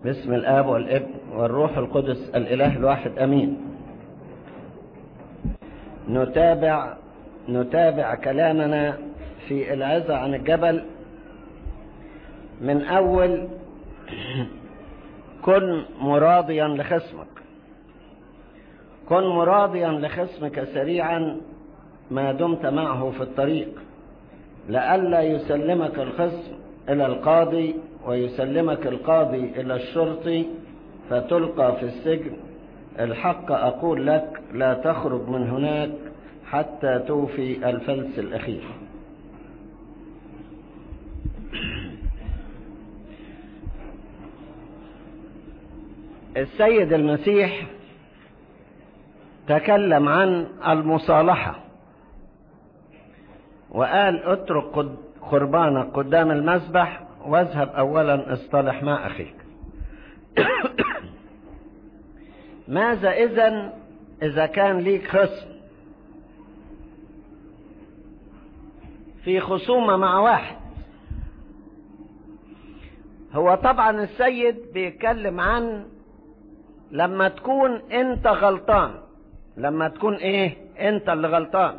باسم الآب والابن والروح القدس الإله الواحد أمين نتابع نتابع كلامنا في العظة عن الجبل من أول كن مراضيا لخصمك كن مراضيا لخصمك سريعا ما دمت معه في الطريق لئلا يسلمك الخصم إلى القاضي ويسلمك القاضي إلى الشرطي فتلقى في السجن الحق أقول لك لا تخرج من هناك حتى توفي الفلس الأخير السيد المسيح تكلم عن المصالحة وقال اترك قربانك قدام المذبح واذهب اولا اصطلح مع اخيك ماذا اذا اذا كان ليك خصم في خصومة مع واحد هو طبعا السيد بيتكلم عن لما تكون انت غلطان لما تكون ايه انت اللي غلطان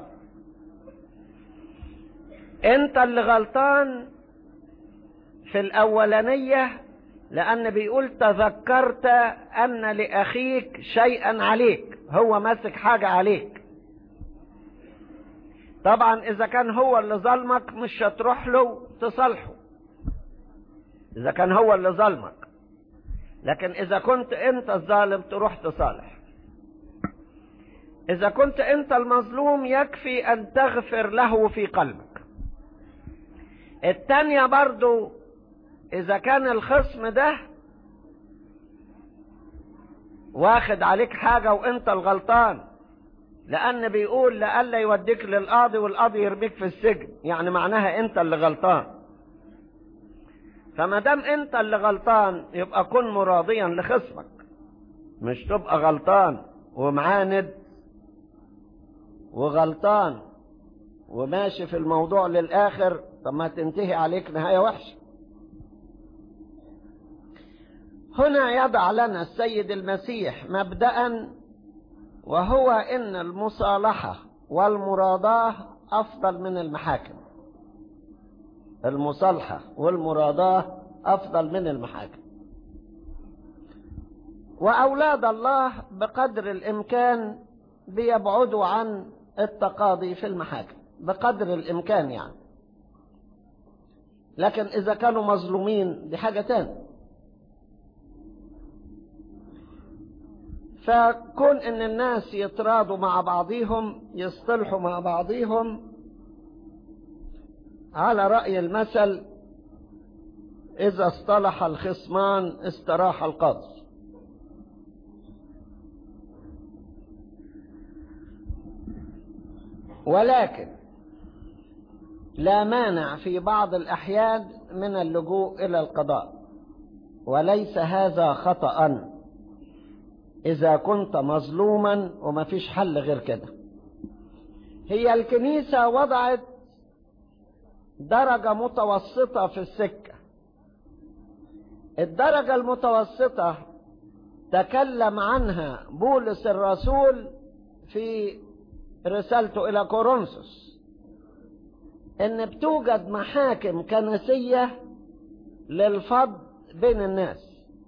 انت اللي غلطان في الاولانية لان بيقول تذكرت ان لاخيك شيئا عليك هو ماسك حاجة عليك طبعا اذا كان هو اللي ظلمك مش هتروح له تصالحه اذا كان هو اللي ظلمك لكن اذا كنت انت الظالم تروح تصالح اذا كنت انت المظلوم يكفي ان تغفر له في قلبك التانية برضو اذا كان الخصم ده واخد عليك حاجة وانت الغلطان لان بيقول لألا يوديك للقاضي والقاضي يرميك في السجن يعني معناها انت اللي غلطان فما دام انت اللي غلطان يبقى كن مراضيا لخصمك مش تبقى غلطان ومعاند وغلطان وماشي في الموضوع للآخر طب ما تنتهي عليك نهاية وحشة هنا يضع لنا السيد المسيح مبدأ وهو إن المصالحة والمراضاة أفضل من المحاكم المصالحة والمراضاة أفضل من المحاكم وأولاد الله بقدر الإمكان بيبعدوا عن التقاضي في المحاكم بقدر الإمكان يعني لكن إذا كانوا مظلومين دي حاجة تانية فكون ان الناس يتراضوا مع بعضهم يصطلحوا مع بعضهم على رأي المثل إذا اصطلح الخصمان استراح القاضي ولكن لا مانع في بعض الأحيان من اللجوء إلى القضاء وليس هذا خطأ إذا كنت مظلوما وما فيش حل غير كده هي الكنيسة وضعت درجة متوسطة في السكة الدرجة المتوسطة تكلم عنها بولس الرسول في رسالته إلى كورنثوس إن بتوجد محاكم كنسية للفض بين الناس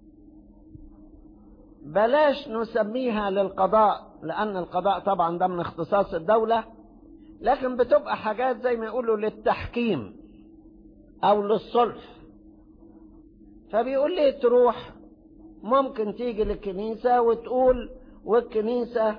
بلاش نسميها للقضاء لأن القضاء طبعا ده من اختصاص الدولة لكن بتبقى حاجات زي ما يقولوا للتحكيم أو للصلح فبيقول لي تروح ممكن تيجي للكنيسة وتقول والكنيسة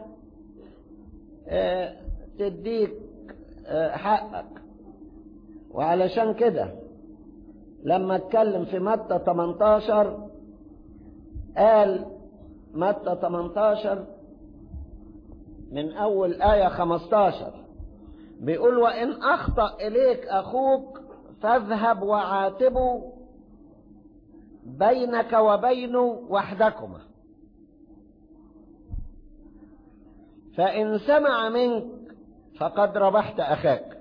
اه تديك اه حقك وعلشان كده لما اتكلم في متى 18 قال متى 18 من أول آية 15 بيقول وإن أخطأ إليك أخوك فاذهب وعاتبه بينك وبينه وحدكما فإن سمع منك فقد ربحت أخاك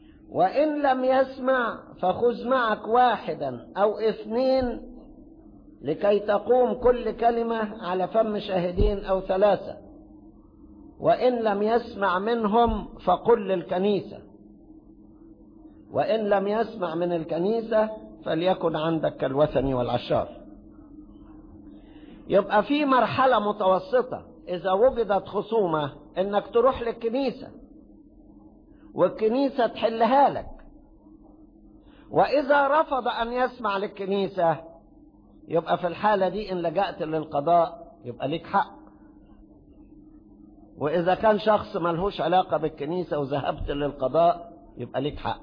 وإن لم يسمع فخذ معك واحدا أو اثنين لكي تقوم كل كلمة على فم شاهدين أو ثلاثة وإن لم يسمع منهم فقل للكنيسة وإن لم يسمع من الكنيسة فليكن عندك كالوثني والعشار يبقى في مرحلة متوسطة إذا وجدت خصومة إنك تروح للكنيسة والكنيسة تحلها لك وإذا رفض أن يسمع للكنيسة يبقى في الحالة دي إن لجأت للقضاء يبقى ليك حق وإذا كان شخص ملهوش علاقة بالكنيسة وذهبت للقضاء يبقى ليك حق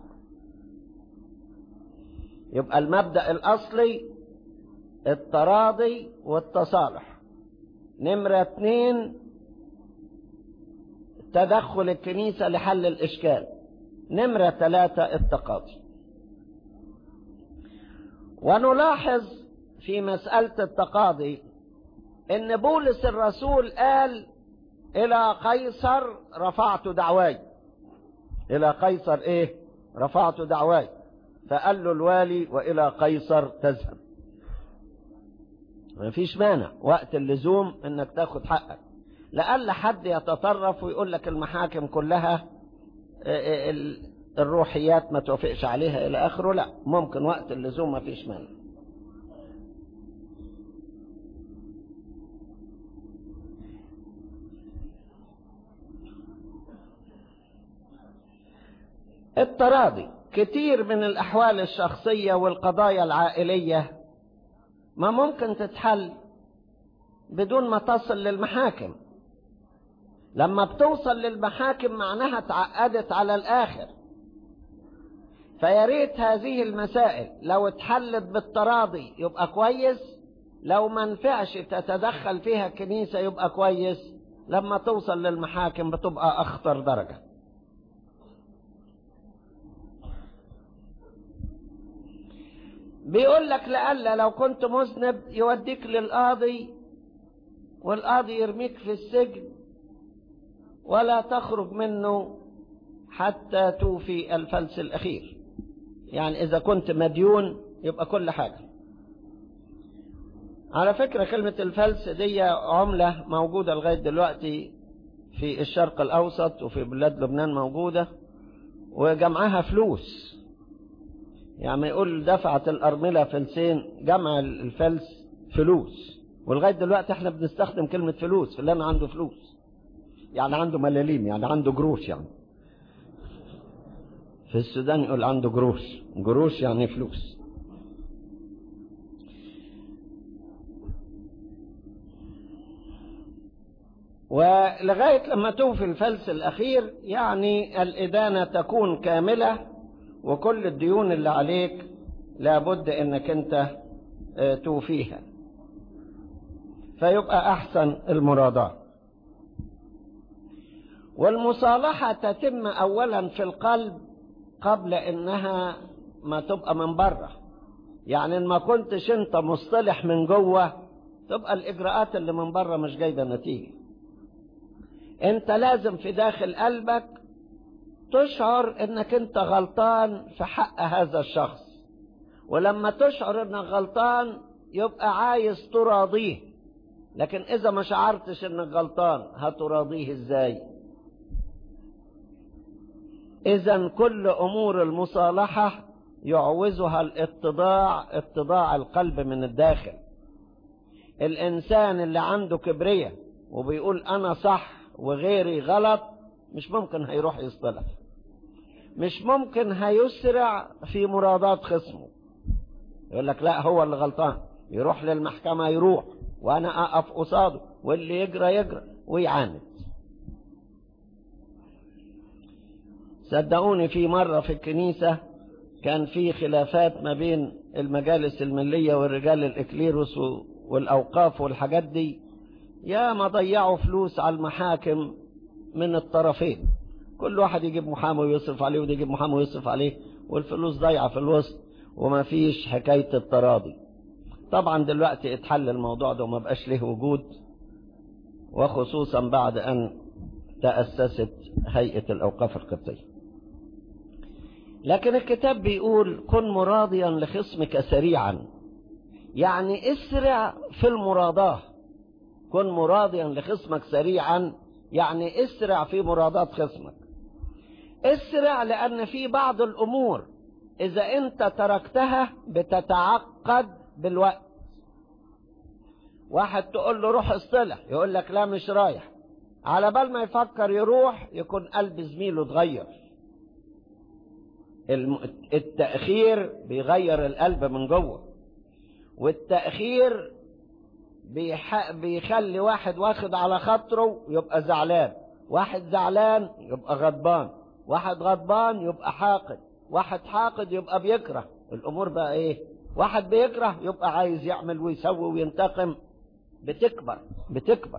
يبقى المبدأ الأصلي التراضي والتصالح نمرة اتنين تدخل الكنيسة لحل الإشكال نمرة ثلاثة التقاضي ونلاحظ في مسألة التقاضي ان بولس الرسول قال الى قيصر رفعت دعواي الى قيصر ايه رفعت دعواي فقال له الوالي والى قيصر تذهب ما فيش مانع وقت اللزوم انك تاخد حقك لألا حد يتطرف ويقول لك المحاكم كلها الروحيات ما توافقش عليها الى اخره لا ممكن وقت اللزوم ما فيش مانع التراضي كتير من الأحوال الشخصية والقضايا العائلية ما ممكن تتحل بدون ما تصل للمحاكم لما بتوصل للمحاكم معناها تعقدت على الآخر فياريت هذه المسائل لو اتحلت بالتراضي يبقى كويس لو ما نفعش تتدخل فيها الكنيسة يبقى كويس لما توصل للمحاكم بتبقى أخطر درجة بيقول لك لألا لو كنت مذنب يوديك للقاضي والقاضي يرميك في السجن ولا تخرج منه حتى توفي الفلس الأخير يعني إذا كنت مديون يبقى كل حاجة على فكرة كلمة الفلس دي عملة موجودة لغاية دلوقتي في الشرق الأوسط وفي بلاد لبنان موجودة وجمعها فلوس يعني يقول دفعت الأرملة فلسين جمع الفلس فلوس ولغاية دلوقتي احنا بنستخدم كلمة فلوس فلان عنده فلوس يعني عنده ملاليم يعني عنده جروش يعني في السودان يقول عنده جروش جروش يعني فلوس ولغاية لما توفي الفلس الأخير يعني الإدانة تكون كاملة وكل الديون اللي عليك لابد انك انت توفيها فيبقى احسن المراضاة والمصالحة تتم اولا في القلب قبل انها ما تبقى من بره يعني ان ما كنتش انت مصطلح من جوه تبقى الاجراءات اللي من بره مش جايبه نتيجه انت لازم في داخل قلبك تشعر انك انت غلطان في حق هذا الشخص ولما تشعر انك غلطان يبقى عايز تراضيه لكن اذا ما شعرتش انك غلطان هتراضيه ازاي اذا كل امور المصالحة يعوزها الاتضاع اتضاع القلب من الداخل الانسان اللي عنده كبرية وبيقول انا صح وغيري غلط مش ممكن هيروح يصطلح مش ممكن هيسرع في مرادات خصمه يقول لك لا هو اللي غلطان يروح للمحكمة يروح وانا اقف قصاده واللي يجرى يجرى ويعاند صدقوني في مرة في الكنيسة كان في خلافات ما بين المجالس الملية والرجال الإكليروس والأوقاف والحاجات دي يا ما ضيعوا فلوس على المحاكم من الطرفين كل واحد يجيب محامي ويصرف عليه وده يجيب محامي ويصرف عليه والفلوس ضايعة في الوسط وما فيش حكاية التراضي طبعا دلوقتي اتحل الموضوع ده وما بقاش له وجود وخصوصا بعد أن تأسست هيئة الأوقاف القبطية لكن الكتاب بيقول كن مراضيا لخصمك سريعا يعني اسرع في المراضاة كن مراضيا لخصمك سريعا يعني اسرع في مراضاة خصمك اسرع لأن في بعض الأمور إذا أنت تركتها بتتعقد بالوقت واحد تقول له روح اصطلح يقول لك لا مش رايح على بال ما يفكر يروح يكون قلب زميله اتغير التأخير بيغير القلب من جوه والتأخير بيح... بيخلي واحد واخد على خاطره يبقى زعلان واحد زعلان يبقى غضبان واحد غضبان يبقى حاقد واحد حاقد يبقى بيكره الأمور بقى إيه واحد بيكره يبقى عايز يعمل ويسوي وينتقم بتكبر بتكبر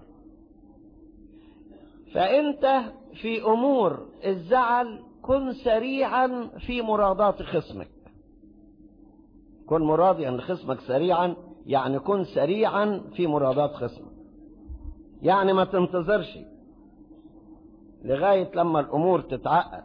فأنت في أمور الزعل كن سريعا في مراضاة خصمك كن مراضيا لخصمك سريعا يعني كن سريعا في مراضاة خصمك يعني ما تنتظرش لغاية لما الأمور تتعقد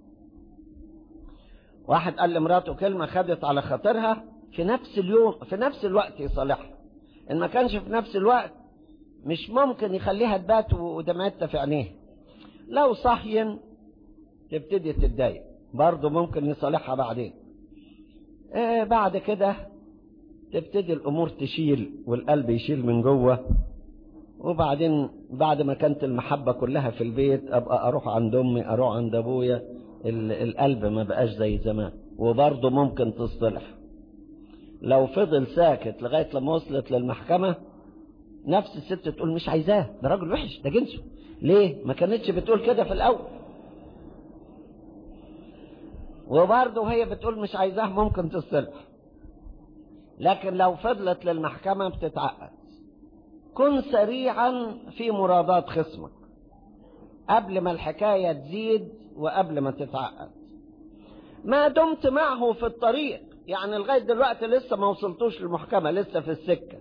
واحد قال لمراته كلمة خدت على خاطرها في نفس اليوم في نفس الوقت يصالحها إن ما كانش في نفس الوقت مش ممكن يخليها تبات ودمعتها في عينيها لو صحين تبتدي تتضايق برضه ممكن يصالحها بعدين آه بعد كده تبتدي الامور تشيل والقلب يشيل من جوه وبعدين بعد ما كانت المحبة كلها في البيت ابقى اروح عند امي اروح عند ابويا القلب ما بقاش زي زمان وبرضه ممكن تصطلح لو فضل ساكت لغاية لما وصلت للمحكمة نفس الست تقول مش عايزاه ده راجل وحش ده جنسه ليه ما كانتش بتقول كده في الاول وبرضه هي بتقول مش عايزاه ممكن تصلح لكن لو فضلت للمحكمة بتتعقد كن سريعا في مراضاة خصمك قبل ما الحكاية تزيد وقبل ما تتعقد ما دمت معه في الطريق يعني لغاية دلوقتي لسه ما وصلتوش للمحكمة لسه في السكة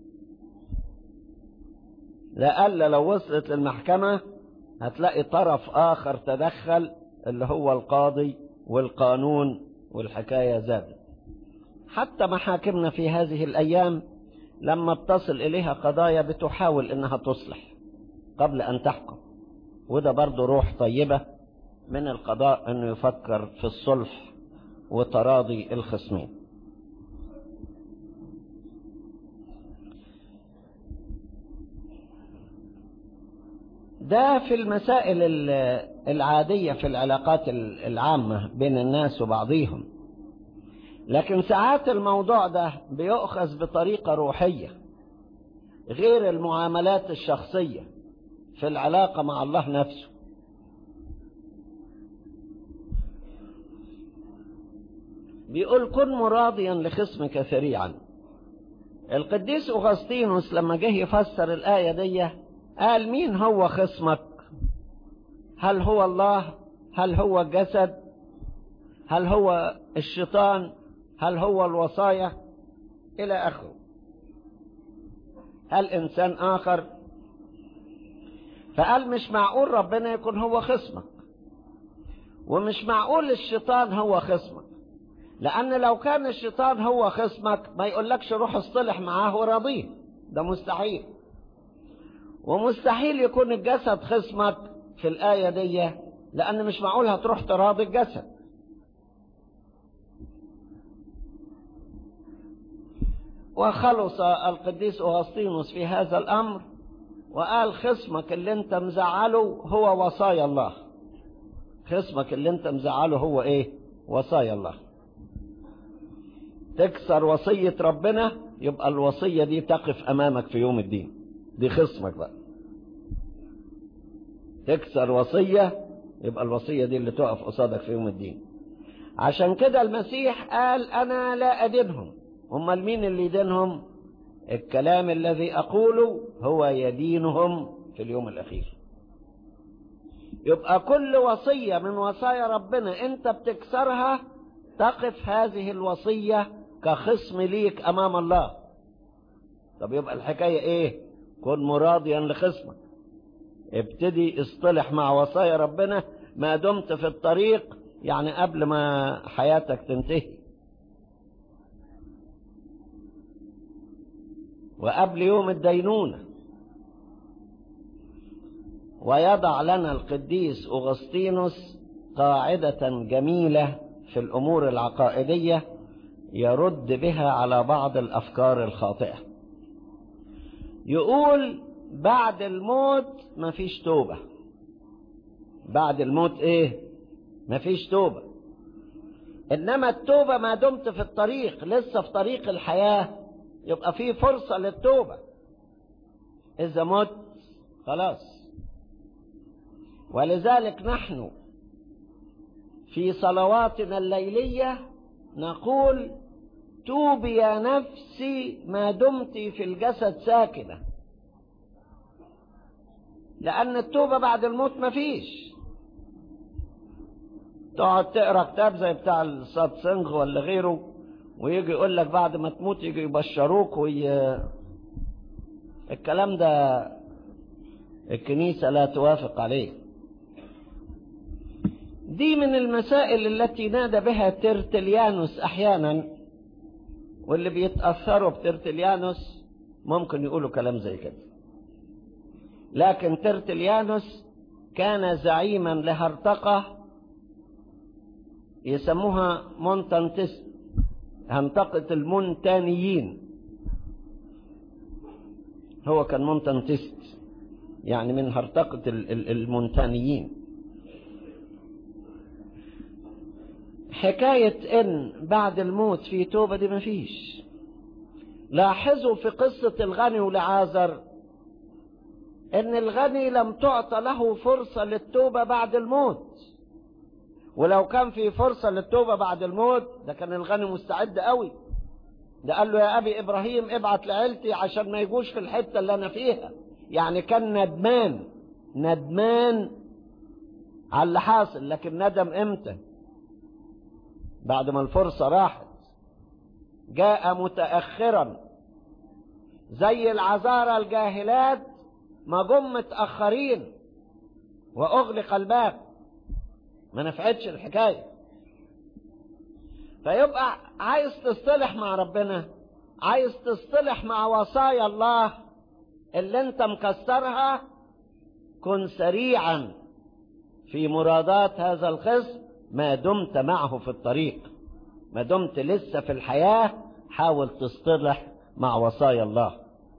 لألا لو وصلت للمحكمة هتلاقي طرف آخر تدخل اللي هو القاضي والقانون والحكاية زادت حتى محاكمنا في هذه الأيام لما بتصل إليها قضايا بتحاول إنها تصلح قبل أن تحكم وده برضه روح طيبة من القضاء أنه يفكر في الصلح وتراضي الخصمين ده في المسائل العادية في العلاقات العامة بين الناس وبعضهم لكن ساعات الموضوع ده بيؤخذ بطريقة روحية غير المعاملات الشخصية في العلاقة مع الله نفسه بيقول كن مراضيا لخصمك سريعا القديس أغسطينوس لما جه يفسر الآية دي قال مين هو خصمك هل هو الله هل هو الجسد هل هو الشيطان هل هو الوصايا إلى آخره هل إنسان آخر فقال مش معقول ربنا يكون هو خصمك ومش معقول الشيطان هو خصمك لأن لو كان الشيطان هو خصمك ما يقولكش روح اصطلح معاه وراضيه ده مستحيل ومستحيل يكون الجسد خصمك في الآية دي لأن مش معقول هتروح تراضي الجسد وخلص القديس أغسطينوس في هذا الأمر وقال خصمك اللي انت مزعله هو وصايا الله خصمك اللي انت مزعله هو ايه وصايا الله تكسر وصية ربنا يبقى الوصية دي تقف امامك في يوم الدين دي خصمك بقى تكسر وصية يبقى الوصية دي اللي تقف قصادك في يوم الدين عشان كده المسيح قال انا لا ادينهم امال مين اللي يدينهم الكلام الذي أقوله هو يدينهم في اليوم الأخير يبقى كل وصية من وصايا ربنا أنت بتكسرها تقف هذه الوصية كخصم ليك أمام الله طب يبقى الحكاية إيه كن مراضيا لخصمك ابتدي اصطلح مع وصايا ربنا ما دمت في الطريق يعني قبل ما حياتك تنتهي وقبل يوم الدينونة ويضع لنا القديس أغسطينوس قاعدة جميلة في الأمور العقائدية يرد بها على بعض الأفكار الخاطئة يقول بعد الموت مفيش توبة بعد الموت ايه مفيش توبة انما التوبة ما دمت في الطريق لسه في طريق الحياة يبقى في فرصة للتوبة اذا مت خلاص ولذلك نحن في صلواتنا الليلية نقول توبي يا نفسي ما دمت في الجسد ساكنة لأن التوبة بعد الموت مفيش تقعد تقرا كتاب زي بتاع الساتسنغ ولا غيره ويجي يقول لك بعد ما تموت يجي يبشروك وي... الكلام ده الكنيسة لا توافق عليه دي من المسائل التي نادى بها ترتليانوس احيانا واللي بيتأثروا بترتليانوس ممكن يقولوا كلام زي كده لكن ترتليانوس كان زعيما لهرطقة يسموها مونتانتس هنطقة المونتانيين هو كان مونتانتست يعني من هرطقة المونتانيين حكاية ان بعد الموت في توبة دي مفيش لاحظوا في قصة الغني ولعازر ان الغني لم تعطى له فرصة للتوبة بعد الموت ولو كان في فرصة للتوبة بعد الموت ده كان الغني مستعد قوي ده قال له يا ابي ابراهيم ابعت لعيلتي عشان ما يجوش في الحتة اللي انا فيها يعني كان ندمان ندمان على اللي حاصل لكن ندم امتى بعد ما الفرصة راحت جاء متأخرا زي العذارى الجاهلات ما جم متأخرين وأغلق الباب ما نفعتش الحكاية فيبقى عايز تصطلح مع ربنا عايز تصطلح مع وصايا الله اللي انت مكسرها كن سريعا في مرادات هذا الخصم ما دمت معه في الطريق ما دمت لسه في الحياة حاول تصطلح مع وصايا الله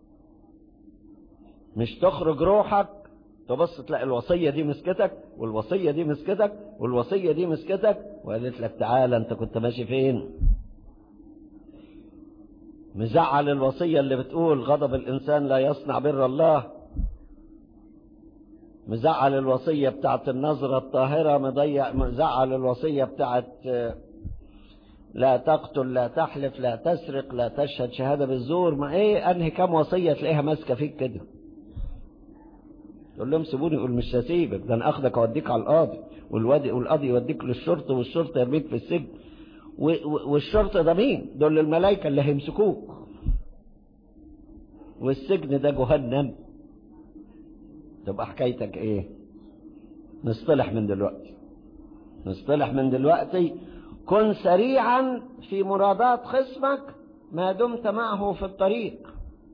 مش تخرج روحك تبص تلاقي الوصية دي مسكتك والوصية دي مسكتك والوصية دي مسكتك وقالت لك تعالى انت كنت ماشي فين مزعل الوصية اللي بتقول غضب الإنسان لا يصنع بر الله مزعل الوصية بتاعت النظرة الطاهرة مضيع مزعل الوصية بتاعت لا تقتل لا تحلف لا تسرق لا تشهد شهادة بالزور ما ايه انهي كام وصية تلاقيها ماسكة فيك كده تقول لهم سيبوني يقول مش هسيبك ده انا اخدك اوديك على القاضي والوادي والقاضي يوديك للشرطة والشرطة يرميك في السجن والشرطة ده مين دول الملائكة اللي هيمسكوك والسجن ده جهنم تبقى حكايتك ايه نصطلح من دلوقتي نصطلح من دلوقتي كن سريعا في مرادات خصمك ما دمت معه في الطريق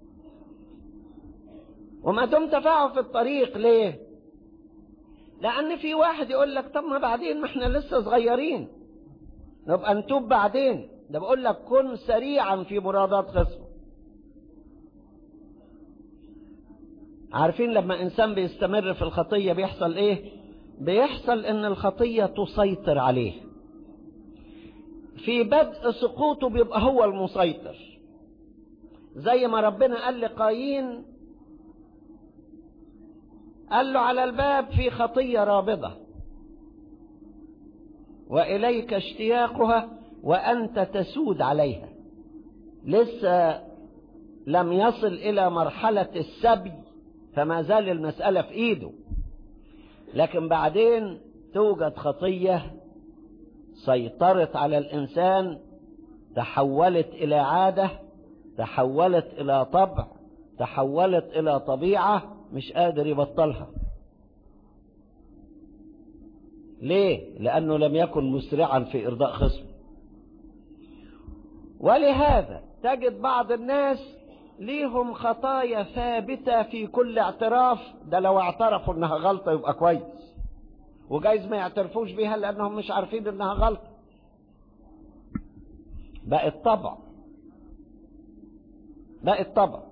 وما دمت معه في الطريق ليه لان في واحد يقول لك طب ما بعدين ما احنا لسه صغيرين نبقى نتوب بعدين ده بقول لك كن سريعا في مرادات خصمك عارفين لما انسان بيستمر في الخطية بيحصل ايه بيحصل ان الخطية تسيطر عليه في بدء سقوطه بيبقى هو المسيطر زي ما ربنا قال لقايين قال له على الباب في خطية رابضة وإليك اشتياقها وأنت تسود عليها لسه لم يصل إلى مرحلة السبي فما زال المسألة في إيده لكن بعدين توجد خطية سيطرت على الإنسان تحولت إلى عادة تحولت إلى طبع تحولت إلى طبيعة مش قادر يبطلها ليه؟ لأنه لم يكن مسرعا في إرضاء خصمه ولهذا تجد بعض الناس ليهم خطايا ثابتة في كل اعتراف ده لو اعترفوا انها غلطة يبقى كويس وجايز ما يعترفوش بيها لانهم مش عارفين انها غلطة بقت طبع بقت طبع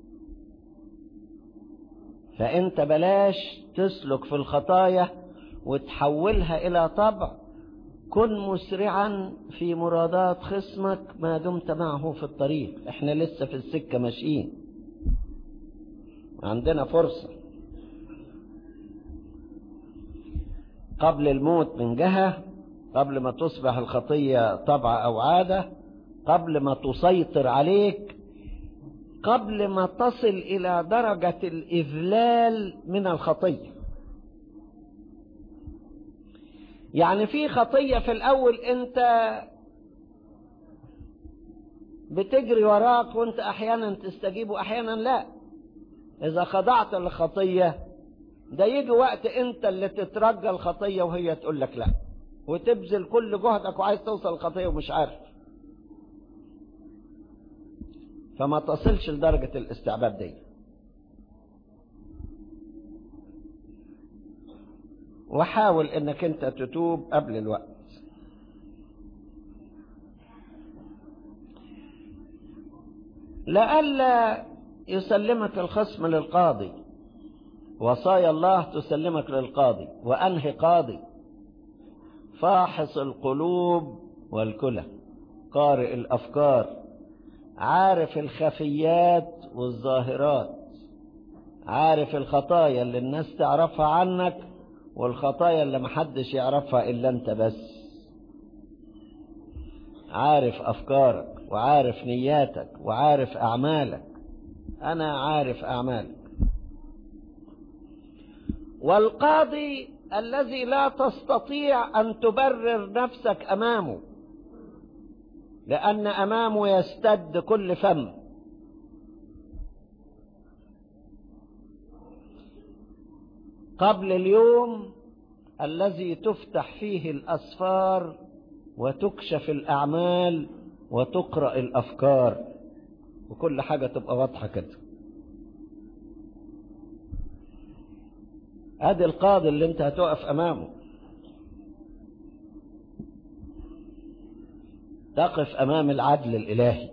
فانت بلاش تسلك في الخطايا وتحولها الى طبع كن مسرعا في مرادات خصمك ما دمت معه في الطريق احنا لسه في السكة ماشيين عندنا فرصة قبل الموت من جهة قبل ما تصبح الخطية طبع أو عادة قبل ما تسيطر عليك قبل ما تصل إلى درجة الإذلال من الخطية يعني في خطية في الأول أنت بتجري وراك وأنت أحيانا تستجيب وأحيانا لا إذا خضعت للخطية ده يجي وقت أنت اللي تترجى الخطية وهي تقول لك لا وتبذل كل جهدك وعايز توصل الخطية ومش عارف فما تصلش لدرجة الاستعباد دي وحاول انك انت تتوب قبل الوقت لئلا يسلمك الخصم للقاضي وصايا الله تسلمك للقاضي وانهي قاضي فاحص القلوب والكلى قارئ الافكار عارف الخفيات والظاهرات عارف الخطايا اللي الناس تعرفها عنك والخطايا اللي محدش يعرفها إلا أنت بس عارف أفكارك وعارف نياتك وعارف أعمالك أنا عارف أعمالك والقاضي الذي لا تستطيع أن تبرر نفسك أمامه لأن أمامه يستد كل فم قبل اليوم الذي تفتح فيه الأسفار وتكشف الأعمال وتقرأ الأفكار وكل حاجة تبقى واضحة كده ادي القاضي اللي انت هتقف امامه تقف امام العدل الالهي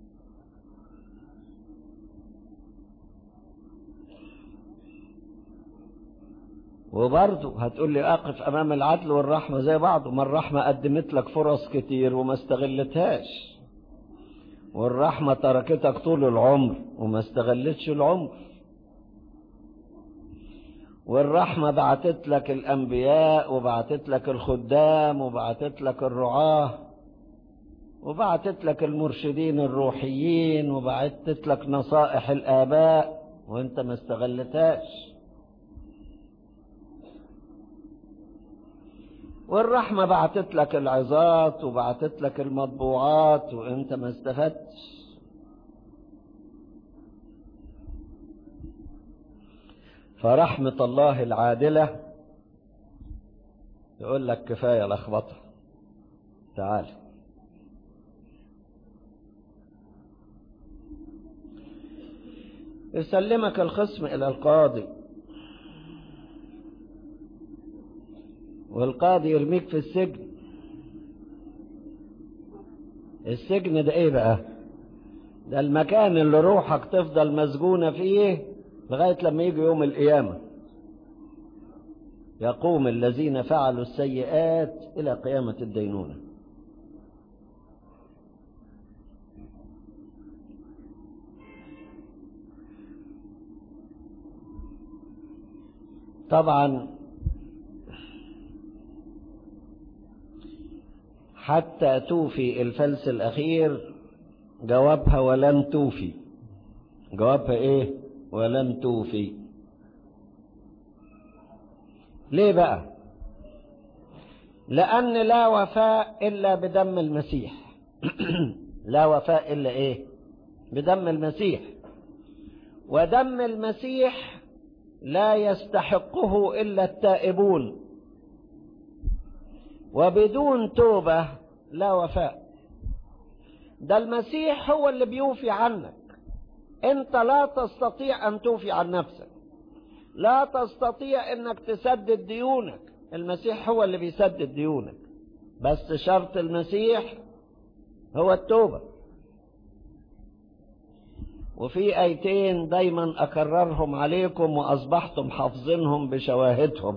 وبرضه هتقول لي اقف امام العدل والرحمه زي بعض ما الرحمه قدمت لك فرص كتير وما استغلتهاش والرحمه تركتك طول العمر وما استغلتش العمر والرحمة بعتت لك الأنبياء وبعتت لك الخدام وبعتت لك الرعاة وبعتت لك المرشدين الروحيين وبعتت لك نصائح الآباء وانت ما استغلتهاش والرحمة بعتت لك العظات وبعتت لك المطبوعات وانت ما استفدتش فرحمة الله العادلة يقول لك كفاية لخبطة تعال يسلمك الخصم إلى القاضي والقاضي يرميك في السجن السجن ده ايه بقى ده المكان اللي روحك تفضل مسجونة فيه لغاية لما يجي يوم القيامة يقوم الذين فعلوا السيئات إلى قيامة الدينونة طبعا حتى توفي الفلس الأخير جوابها ولن توفي جوابها ايه ولن توفي ليه بقى لأن لا وفاء إلا بدم المسيح لا وفاء إلا إيه بدم المسيح ودم المسيح لا يستحقه إلا التائبون وبدون توبة لا وفاء ده المسيح هو اللي بيوفي عنك انت لا تستطيع ان توفي عن نفسك لا تستطيع انك تسدد ديونك المسيح هو اللي بيسدد ديونك بس شرط المسيح هو التوبة وفي ايتين دايما اكررهم عليكم واصبحتم حافظينهم بشواهدهم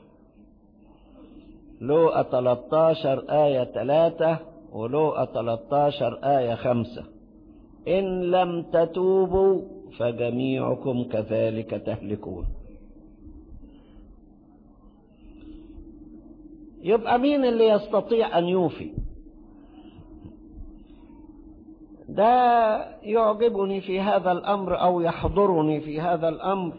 لوقا 13 آية 3 ولوقا 13 آية 5 إن لم تتوبوا فجميعكم كذلك تهلكون يبقى مين اللي يستطيع أن يوفي ده يعجبني في هذا الأمر أو يحضرني في هذا الأمر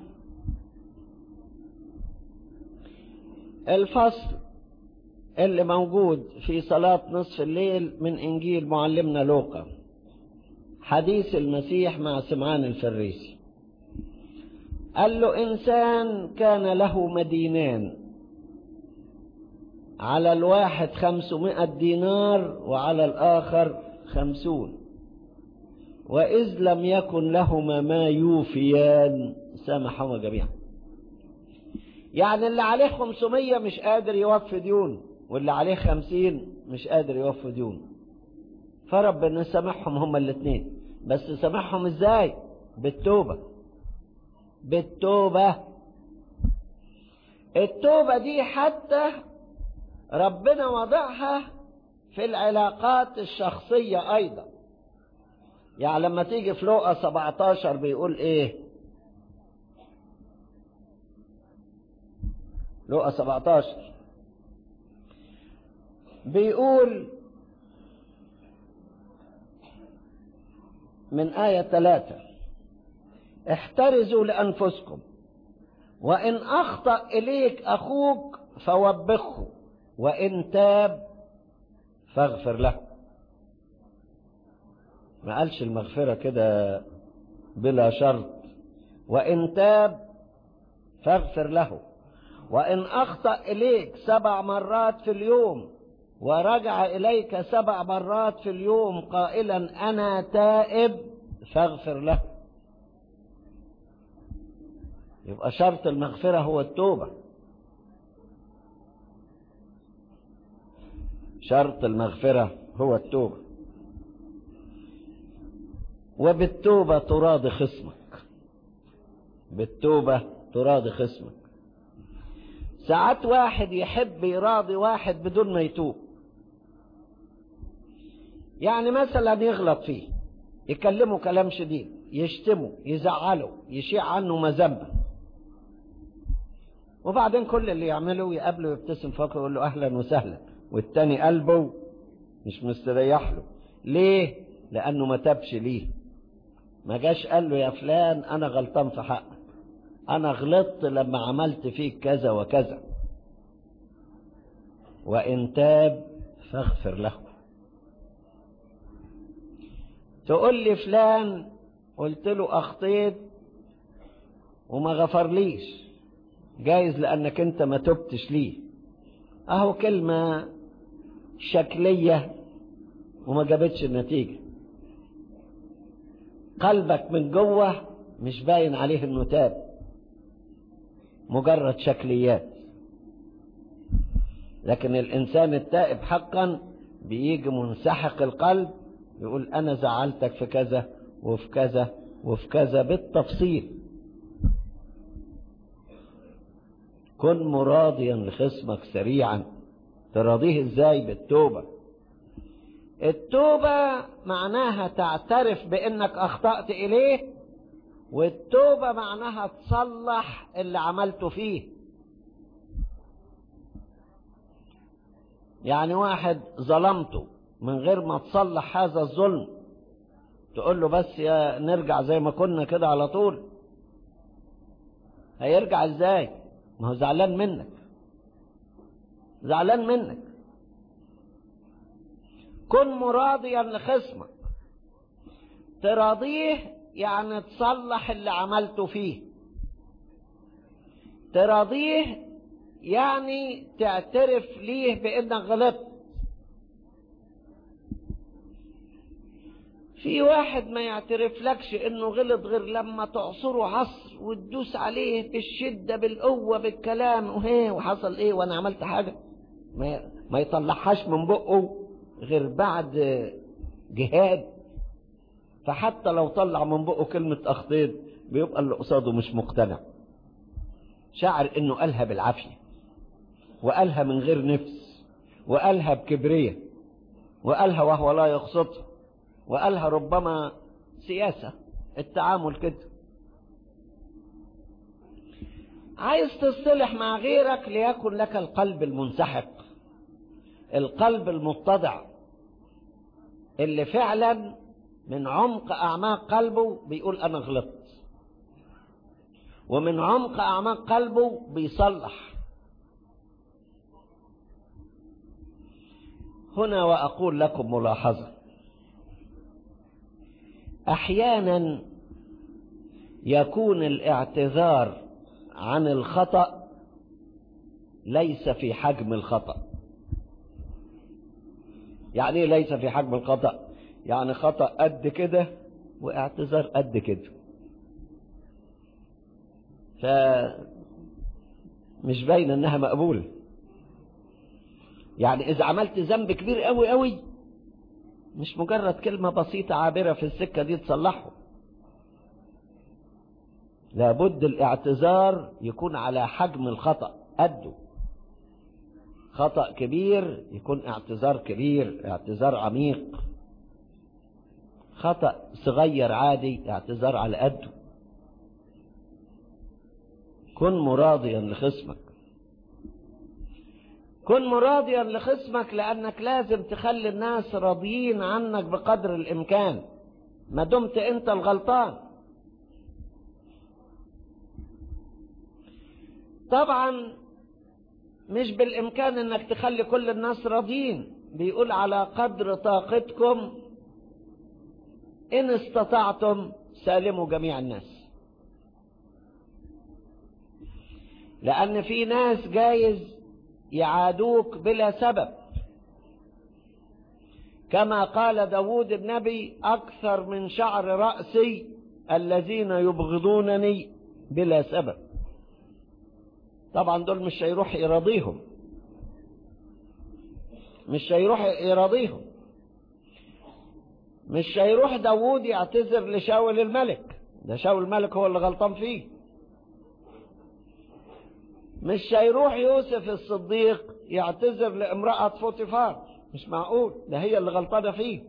الفصل اللي موجود في صلاة نصف الليل من إنجيل معلمنا لوقا حديث المسيح مع سمعان الفريسي قال له إنسان كان له مدينان على الواحد خمسمائة دينار وعلى الآخر خمسون وإذ لم يكن لهما ما يوفيان سامحهما جميعا يعني اللي عليه خمسمية مش قادر يوفي ديون واللي عليه خمسين مش قادر يوفي ديون فربنا سامحهم هما الاثنين بس سامحهم ازاي بالتوبة بالتوبة التوبة دي حتى ربنا وضعها في العلاقات الشخصية أيضا يعني لما تيجي في لوقا 17 بيقول ايه لوقا 17 بيقول من آية ثلاثة احترزوا لأنفسكم وإن أخطأ إليك أخوك فوبخه وإن تاب فاغفر له ما قالش المغفرة كده بلا شرط وإن تاب فاغفر له وإن أخطأ إليك سبع مرات في اليوم ورجع إليك سبع مرات في اليوم قائلا أنا تائب فاغفر له يبقى شرط المغفرة هو التوبة شرط المغفرة هو التوبة وبالتوبة تراضي خصمك بالتوبة تراضي خصمك ساعات واحد يحب يراضي واحد بدون ما يتوب يعني مثلا يغلط فيه يكلمه كلام شديد يشتمه يزعله يشيع عنه مذنبه وبعدين كل اللي يعمله يقابله ويبتسم فوقه ويقول له اهلا وسهلا والتاني قلبه مش مستريح له ليه لانه ما تابش ليه ما جاش قال له يا فلان انا غلطان في حقك انا غلطت لما عملت فيك كذا وكذا وان تاب فاغفر له تقول لي فلان قلت له اخطيت وما غفرليش جايز لانك انت ما تبتش ليه اهو كلمة شكلية وما جابتش النتيجة قلبك من جوه مش باين عليه انه تاب مجرد شكليات لكن الانسان التائب حقا بيجي منسحق القلب يقول انا زعلتك في كذا وفي كذا وفي كذا بالتفصيل كن مراضيا لخصمك سريعا تراضيه ازاي بالتوبة التوبة معناها تعترف بانك اخطأت اليه والتوبة معناها تصلح اللي عملته فيه يعني واحد ظلمته من غير ما تصلح هذا الظلم تقول له بس يا نرجع زي ما كنا كده على طول هيرجع ازاي ما هو زعلان منك زعلان منك كن مراضيا لخصمك تراضيه يعني تصلح اللي عملته فيه تراضيه يعني تعترف ليه بانك غلطت في واحد ما يعترف لكش انه غلط غير لما تعصره عصر وتدوس عليه بالشدة بالقوة بالكلام وهي وحصل ايه وانا عملت حاجة ما, ما يطلعهاش من بقه غير بعد جهاد فحتى لو طلع من بقه كلمة اخطيت بيبقى اللي قصاده مش مقتنع شعر انه قالها بالعافية وقالها من غير نفس وقالها بكبرية وقالها وهو لا يقصدها وقالها ربما سياسة التعامل كده عايز تصطلح مع غيرك ليكن لك القلب المنسحق القلب المتضع اللي فعلا من عمق أعماق قلبه بيقول أنا غلطت ومن عمق أعماق قلبه بيصلح هنا وأقول لكم ملاحظة احيانا يكون الاعتذار عن الخطا ليس في حجم الخطا يعني ايه ليس في حجم الخطا يعني خطا قد كده واعتذار قد كده ف مش باين انها مقبوله يعني اذا عملت ذنب كبير قوي قوي مش مجرد كلمة بسيطة عابرة في السكة دي تصلحه لابد الاعتذار يكون على حجم الخطأ قده خطأ كبير يكون اعتذار كبير اعتذار عميق خطأ صغير عادي اعتذار على قده كن مراضيا لخصمك كن مراضيا لخصمك لأنك لازم تخلي الناس راضيين عنك بقدر الإمكان ما دمت أنت الغلطان طبعا مش بالإمكان أنك تخلي كل الناس راضيين بيقول على قدر طاقتكم إن استطعتم سالموا جميع الناس لأن في ناس جايز يعادوك بلا سبب كما قال داود النبي أكثر من شعر رأسي الذين يبغضونني بلا سبب طبعا دول مش هيروح يراضيهم مش هيروح يراضيهم مش هيروح داود يعتذر لشاول الملك ده شاول الملك هو اللي غلطان فيه مش هيروح يوسف الصديق يعتذر لامرأة فوتيفار مش معقول ده هي اللي غلطانة فيه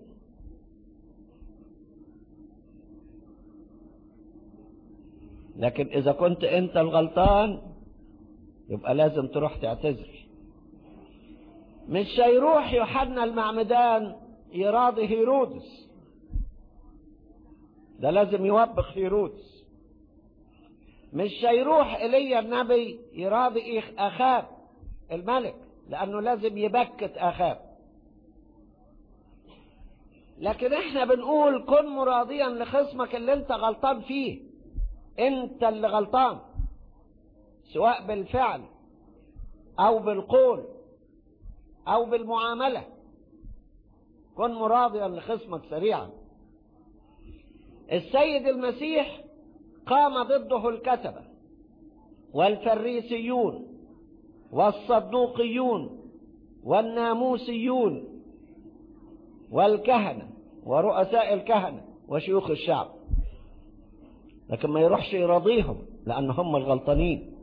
لكن إذا كنت أنت الغلطان يبقى لازم تروح تعتذر مش هيروح يوحنا المعمدان يراضي هيرودس ده لازم يوبخ هيرودس مش هيروح ايليا النبي يراضي اخاب الملك لانه لازم يبكت اخاب لكن احنا بنقول كن مراضيا لخصمك اللي انت غلطان فيه انت اللي غلطان سواء بالفعل او بالقول او بالمعاملة كن مراضيا لخصمك سريعا السيد المسيح قام ضده الكتبة والفريسيون والصدوقيون والناموسيون والكهنة ورؤساء الكهنة وشيوخ الشعب لكن ما يروحش يراضيهم لأن هم الغلطانين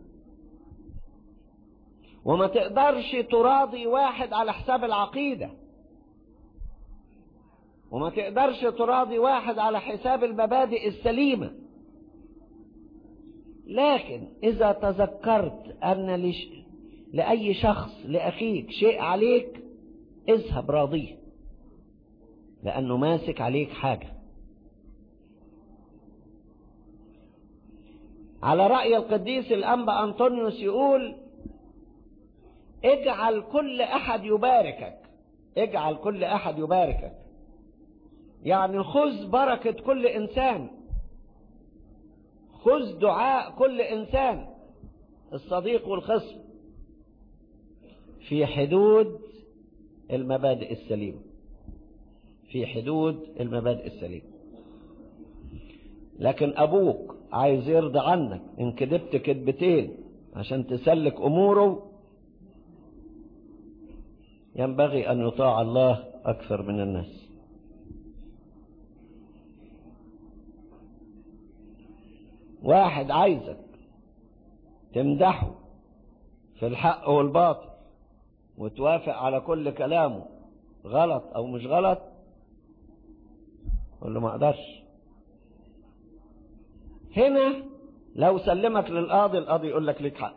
وما تقدرش تراضي واحد على حساب العقيدة وما تقدرش تراضي واحد على حساب المبادئ السليمة لكن إذا تذكرت أن لش... لأي شخص لأخيك شيء عليك اذهب راضيه لأنه ماسك عليك حاجة على رأي القديس الأنبا أنطونيوس يقول اجعل كل أحد يباركك اجعل كل أحد يباركك يعني خذ بركة كل إنسان خذ دعاء كل إنسان الصديق والخصم في حدود المبادئ السليمة في حدود المبادئ السليمة لكن أبوك عايز يرضى عنك إن كذبت كذبتين عشان تسلك أموره ينبغي أن يطاع الله أكثر من الناس واحد عايزك تمدحه في الحق والباطل وتوافق على كل كلامه غلط او مش غلط قول له ما اقدرش هنا لو سلمك للقاضي القاضي يقول لك ليك حق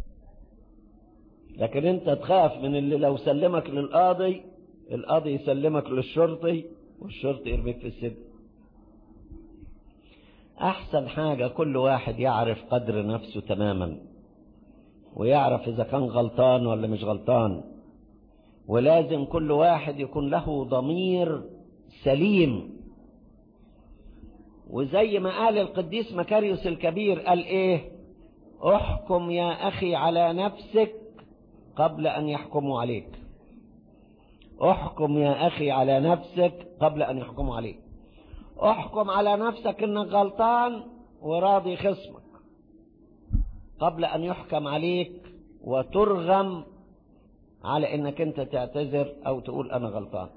لكن انت تخاف من اللي لو سلمك للقاضي القاضي يسلمك للشرطي والشرطي يرميك في السجن احسن حاجة كل واحد يعرف قدر نفسه تماما ويعرف اذا كان غلطان ولا مش غلطان ولازم كل واحد يكون له ضمير سليم وزي ما قال القديس مكاريوس الكبير قال ايه احكم يا اخي على نفسك قبل ان يحكموا عليك احكم يا اخي على نفسك قبل ان يحكموا عليك احكم على نفسك انك غلطان وراضي خصمك قبل ان يحكم عليك وترغم على انك انت تعتذر او تقول انا غلطان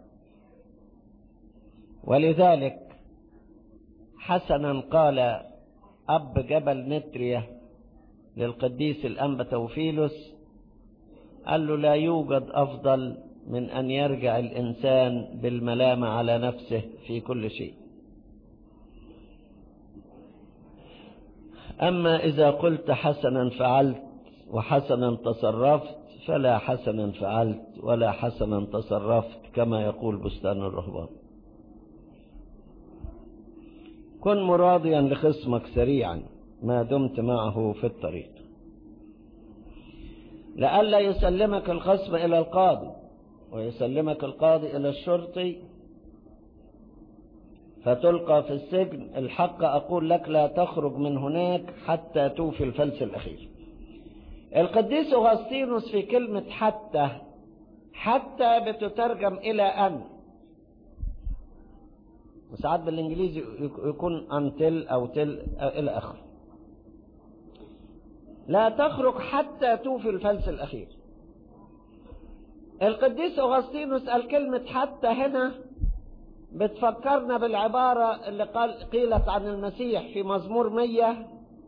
ولذلك حسنا قال اب جبل نتريا للقديس الانبا توفيلوس قال له لا يوجد افضل من ان يرجع الانسان بالملامه على نفسه في كل شيء أما إذا قلت حسنا فعلت وحسنا تصرفت فلا حسنا فعلت ولا حسنا تصرفت كما يقول بستان الرهبان كن مراضيا لخصمك سريعا ما دمت معه في الطريق لئلا يسلمك الخصم إلى القاضي ويسلمك القاضي إلى الشرطي فتلقى في السجن الحق أقول لك لا تخرج من هناك حتى توفي الفلس الأخير القديس أغسطينوس في كلمة حتى حتى بتترجم إلى أن وساعات بالإنجليزي يكون until أو تل إلى آخره لا تخرج حتى توفي الفلس الأخير القديس أغسطينوس قال كلمة حتى هنا بتفكرنا بالعبارة اللي قال قيلت عن المسيح في مزمور مية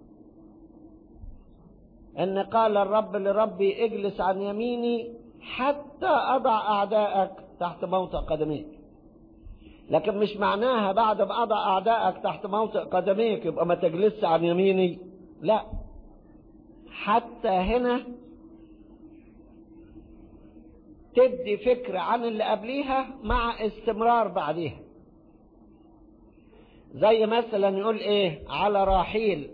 ان قال الرب لربي اجلس عن يميني حتى اضع اعدائك تحت موطئ قدميك لكن مش معناها بعد ما اضع اعدائك تحت موطئ قدميك يبقى ما تجلسش عن يميني لا حتى هنا تدي فكرة عن اللي قبليها مع استمرار بعديها زي مثلا يقول ايه على راحيل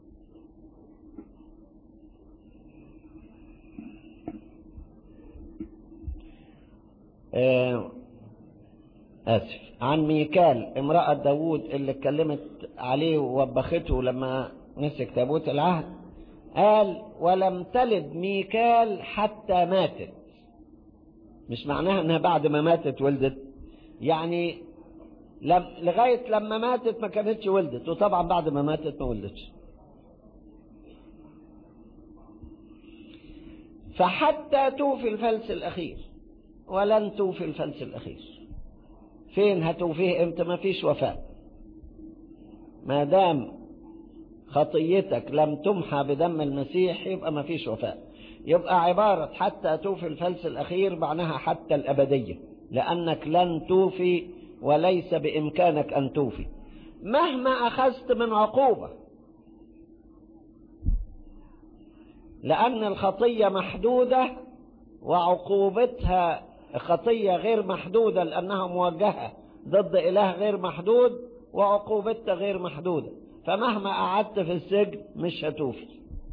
آه اسف عن ميكال امرأة داوود اللي اتكلمت عليه ووبخته لما مسك تابوت العهد قال ولم تلد ميكال حتى ماتت مش معناها انها بعد ما ماتت ولدت يعني لم لغاية لما ماتت ما كانتش ولدت وطبعا بعد ما ماتت ما ولدتش فحتى توفي الفلس الأخير ولن توفي الفلس الأخير فين هتوفيه امتى ما فيش وفاء ما دام خطيتك لم تمحى بدم المسيح يبقى ما فيش وفاء يبقى عبارة حتى توفي الفلس الأخير معناها حتى الأبدية لأنك لن توفي وليس بإمكانك أن توفي مهما أخذت من عقوبة لأن الخطية محدودة وعقوبتها خطية غير محدودة لأنها موجهة ضد إله غير محدود وعقوبتها غير محدودة فمهما قعدت في السجن مش هتوفي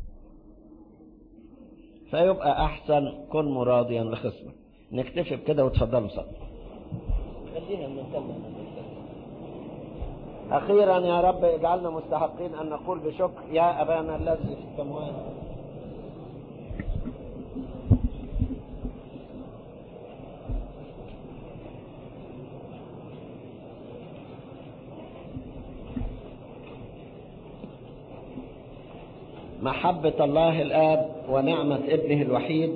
فيبقى أحسن كن مراضيا لخصمك نكتفي بكده وتفضلوا صلوا خلينا نتكلم أخيرا يا رب اجعلنا مستحقين أن نقول بشكر يا أبانا الذي في السماوات محبة الله الآب ونعمة ابنه الوحيد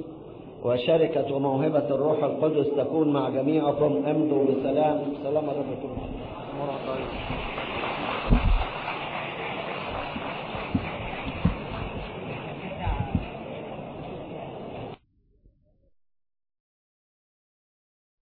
وشركة وموهبة الروح القدس تكون مع جميعكم امضوا بسلام سلام رب